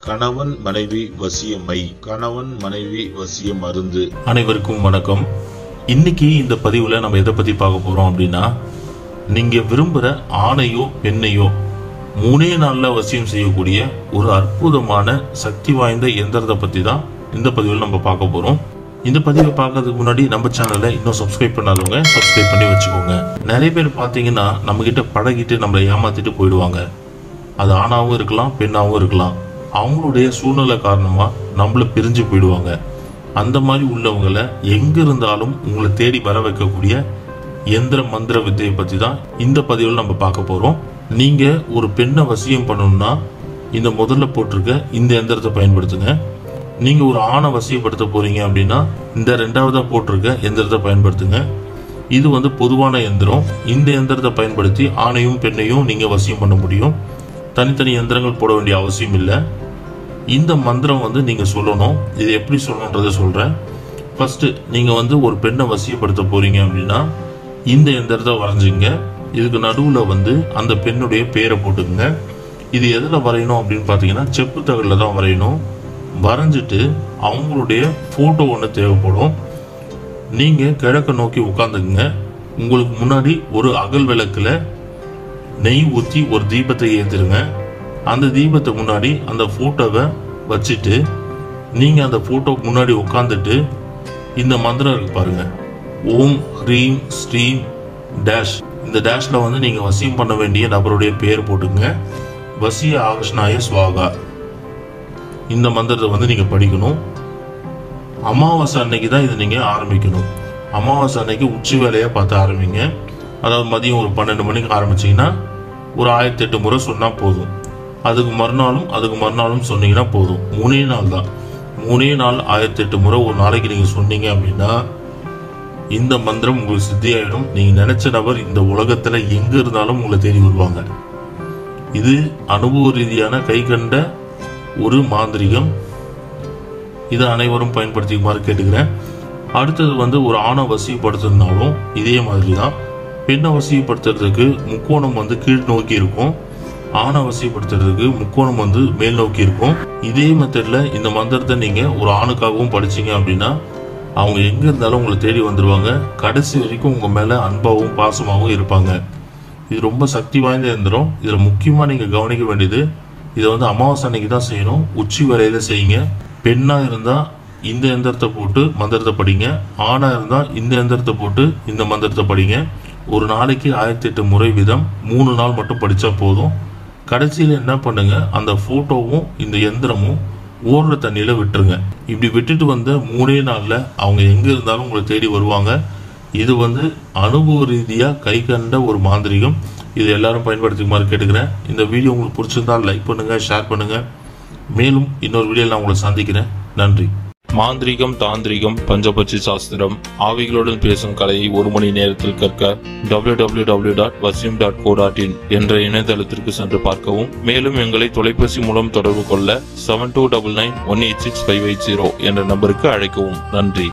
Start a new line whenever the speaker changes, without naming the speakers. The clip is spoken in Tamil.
கணவன் மனைவி வசியமை கணவன் மனைவி வசிய மருந்து
அனைவருக்கும் வணக்கம் இன்னைக்கு இந்த பதிவுல நம்ம எதை பத்தி பார்க்க போறோம் அப்படின்னா நீங்க விரும்புற ஆணையோ பெண்ணையோ மூணே நாள்ல வசியம் செய்யக்கூடிய ஒரு அற்புதமான சக்தி வாய்ந்த எந்திரத்தை பத்தி தான் இந்த பதிவில் நம்ம பார்க்க போறோம் இந்த பதிவை பார்க்கறதுக்கு முன்னாடி நம்ம சேனலை இன்னும் சப்ஸ்கிரைப் பண்ணாதவங்க சப்ஸ்கிரைப் பண்ணி வச்சுக்கோங்க நிறைய பேர் பார்த்தீங்கன்னா நம்ம கிட்ட பழகிட்டு நம்மளை ஏமாத்திட்டு போயிடுவாங்க அது ஆணாவும் இருக்கலாம் பெண்ணாவும் இருக்கலாம் அவங்களுடைய சூழ்நிலை காரணமா நம்மள பிரிஞ்சு போயிடுவாங்க அந்த மாதிரி உள்ளவங்களை எங்க இருந்தாலும் உங்களை தேடி வர வைக்கக்கூடிய எந்திர மந்திர வித்தையை பத்தி தான் இந்த பதிவில் நம்ம பார்க்க போறோம் நீங்க ஒரு பெண்ணை வசியம் பண்ணணும்னா இந்த முதல்ல போட்டிருக்க இந்த எந்திரத்தை பயன்படுத்துங்க நீங்க ஒரு ஆணை வசியப்படுத்த போறீங்க அப்படின்னா இந்த ரெண்டாவதா போட்டிருக்க எந்திரத்தை பயன்படுத்துங்க இது வந்து பொதுவான எந்திரம் இந்த எந்திரத்தை பயன்படுத்தி ஆணையும் பெண்ணையும் நீங்க வசியம் பண்ண முடியும் தனித்தனி எந்திரங்கள் போட வேண்டிய அவசியம் இல்லை இந்த மந்திரம் வந்து நீங்க சொல்லணும் இது எப்படி சொல்லணுன்றதை சொல்றேன் ஃபர்ஸ்ட் நீங்க வந்து ஒரு பெண்ணை வசியப்படுத்த போறீங்க அப்படின்னா இந்த எந்திரத்தை வரைஞ்சுங்க இதுக்கு நடுவுல வந்து அந்த பெண்ணுடைய பேரை போட்டுக்குங்க இது எதுல வரையணும் அப்படின்னு பாத்தீங்கன்னா செப்பு தகடுல தான் வரையணும் வரைஞ்சிட்டு அவங்களுடைய போட்டோ ஒன்று தேவைப்படும் நீங்க கிழக்க நோக்கி உட்காந்துக்குங்க உங்களுக்கு முன்னாடி ஒரு அகல் விளக்குல நெய் ஊற்றி ஒரு தீபத்தை ஏற்றிருங்க அந்த தீபத்தை முன்னாடி அந்த ஃபோட்டோவை வச்சுட்டு நீங்கள் அந்த ஃபோட்டோக்கு முன்னாடி உட்காந்துட்டு இந்த மந்திரம் இருக்கு பாருங்க ஓம் ஹ்ரீம் ஸ்ரீம் டேஷ் இந்த டேஷ்ல வந்து நீங்கள் வசியம் பண்ண வேண்டிய நபருடைய பேர் போட்டுங்க வசிய ஆகர்ஷ்ணாய ஸ்வாகா இந்த மந்திரத்தை வந்து நீங்கள் படிக்கணும் அமாவாசை அன்னைக்கு தான் இதை நீங்கள் ஆரம்பிக்கணும் அமாவாசை அன்னைக்கு உச்சி வேலையை பார்த்து ஆரம்பிங்க அதாவது மதியம் ஒரு பன்னெண்டு மணிக்கு ஆரம்பிச்சீங்கன்னா ஒரு ஆயிரத்தி எட்டு முறை சொன்னால் போதும் அதுக்கு மறுநாளும் அதுக்கு மறுநாளும் சொன்னீங்கன்னா போதும் மூணே நாள் தான் மூணே நாள் ஆயிரத்தி எட்டு முறை ஒரு நாளைக்கு நீங்கள் சொன்னீங்க அப்படின்னா இந்த மந்திரம் உங்களுக்கு சித்தியாயிடும் நீங்கள் நினைச்ச நபர் இந்த உலகத்தில் எங்கே இருந்தாலும் உங்களை தேடி வருவாங்க இது அனுபவ ரீதியான கை கண்ட ஒரு மாந்திரிகம் இதை அனைவரும் பயன்படுத்திக்குமாறு கேட்டுக்கிறேன் அடுத்தது வந்து ஒரு ஆணை வசியப்படுத்துறதுனாலும் இதே மாதிரி தான் பெண்ணை வசியப்படுத்துறதுக்கு முக்கோணம் வந்து கீழ் நோக்கி இருக்கும் ஆணை வசியப்படுத்துறதுக்கு முக்கோணம் வந்து மேல் நோக்கி இருக்கும் இதே மெத்தட்ல இந்த மந்திரத்தை நீங்க ஒரு ஆணுக்காகவும் படிச்சீங்க அப்படின்னா அவங்க எங்க இருந்தாலும் உங்களை தேடி வந்துருவாங்க கடைசி வரைக்கும் உங்க மேல அன்பாகவும் பாசமாகவும் இருப்பாங்க இது ரொம்ப சக்தி வாய்ந்த எந்திரம் இதுல முக்கியமா நீங்க கவனிக்க வேண்டியது இதை வந்து அமாவாசை அன்னைக்கு தான் செய்யணும் உச்சி வேலையில செய்யுங்க பெண்ணா இருந்தா இந்த எந்திரத்தை போட்டு மந்திரத்தை படிங்க ஆணா இருந்தா இந்த எந்திரத்தை போட்டு இந்த மந்திரத்தை படிங்க ஒரு நாளைக்கு ஆயிரத்தி எட்டு முறை வீதம் மூணு நாள் மட்டும் படிச்சா போதும் கடைசியில் என்ன பண்ணுங்க அந்த போட்டோவும் இந்த எந்திரமும் ஓடுற தண்ணியில விட்டுருங்க இப்படி விட்டுட்டு வந்த மூணே நாள்ல அவங்க எங்க இருந்தாலும் உங்களை தேடி வருவாங்க இது வந்து அனுபவ ரீதியா கை கண்ட ஒரு மாந்திரிகம் இது எல்லாரும் பயன்படுத்திக்குமாறு கேட்டுக்கிறேன் இந்த வீடியோ உங்களுக்கு பிடிச்சிருந்தா லைக் பண்ணுங்க ஷேர் பண்ணுங்க மேலும் இன்னொரு வீடியோவில் நான் உங்களை சந்திக்கிறேன் நன்றி மாந்திரிகம் தாந்திரிகம் பஞ்சபட்சி சாஸ்திரம் ஆவிகளுடன் பேசும் கலையை ஒரு மணி நேரத்தில் கற்க www.vasim.co.in டாட் வசியம் டாட் கோ டாட் இன் என்ற இணையதளத்திற்கு சென்று பார்க்கவும் மேலும் எங்களை தொலைபேசி மூலம் தொடர்பு கொள்ள seven two double nine one eight six five eight zero என்ற நம்பருக்கு அழைக்கவும் நன்றி